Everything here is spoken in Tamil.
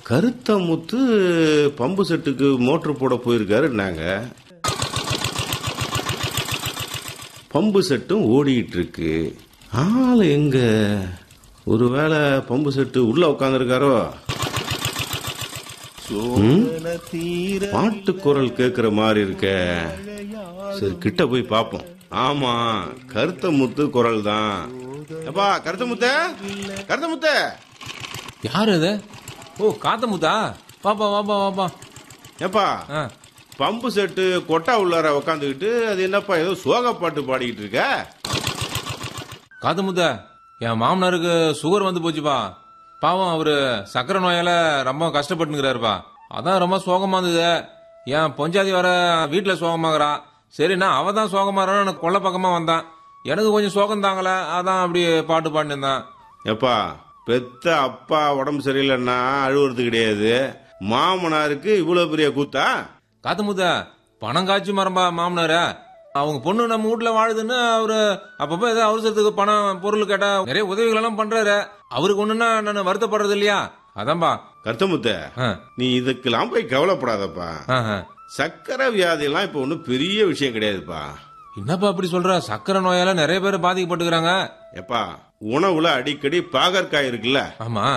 கருத்த முத்து பம்பு செட்டுக்கு மோட்டர் போட போயிருக்காரு நாங்க பம்பு செட்டும் ஓடிட்டு இருக்கு ஆள் எங்க ஒருவேளை பம்பு செட்டு உள்ள உட்காந்துருக்காரோ பாட்டு குரல் கேட்கிற மாதிரி இருக்க சரி கிட்ட போய் பார்ப்போம் ஆமா கருத்த முத்து குரல் தான் எப்பா கருத்த முத்த கருத்த முத்த யாரு அது ஓ காத்தமுத்தா வாப்பா வாப்பா வாப்பா ஏப்பா ஆ பம்பு செட்டு கொட்டா உள்ளார உக்காந்துக்கிட்டு அது என்னப்பா ஏதோ சோக பாட்டு பாடிக்கிட்டு இருக்க காத்தமுத்த என் மாமனாருக்கு சுகர் வந்து போச்சுப்பா பாவம் அவரு சக்கரை நோயால ரொம்ப கஷ்டப்பட்டுங்கிறாருப்பா அதான் ரொம்ப சோகமா இருந்தது என் பொஞ்சாதி வர வீட்டுல சோகமாகறா சரிண்ணா அவ தான் சோகமாகறான்னு எனக்கு கொள்ள பக்கமா வந்தான் எனக்கு கொஞ்சம் சோகம் தாங்கல அதான் அப்படி பாட்டு பாடினிருந்தான் ஏப்பா பெத்த அப்பா உடம்பு சரியில்லைன்னா அழுவுறது கிடையாது மாமனாருக்கு இவ்வளவு பெரிய கூத்தா காத்தமுத்த பணம் காய்ச்சி மரம்பா மாமனார அவங்க பொண்ணு நம்ம வீட்டுல வாழுதுன்னு அவரு அப்பப்ப ஏதோ அவசரத்துக்கு பணம் பொருள் கேட்டா நிறைய உதவிகள் எல்லாம் பண்றாரு அவருக்கு ஒண்ணுன்னா நான் வருத்தப்படுறது இல்லையா அதான்பா கருத்தமுத்த ஆ, நீ இதுக்கெல்லாம் போய் கவலைப்படாதப்பா ஆ, ஆ. சக்கரை வியாதியெல்லாம் இப்ப ஒன்றும் பெரிய விஷயம் கிடையாதுப்பா என்னப்பா அப்படி சொல்ற சக்கரை நோயால நிறைய பேர் பாதிக்கப்பட்டுக்கிறாங்க எப்பா உணவுல அடிக்கடி பாகற்காய் இருக்குல்ல ஆமா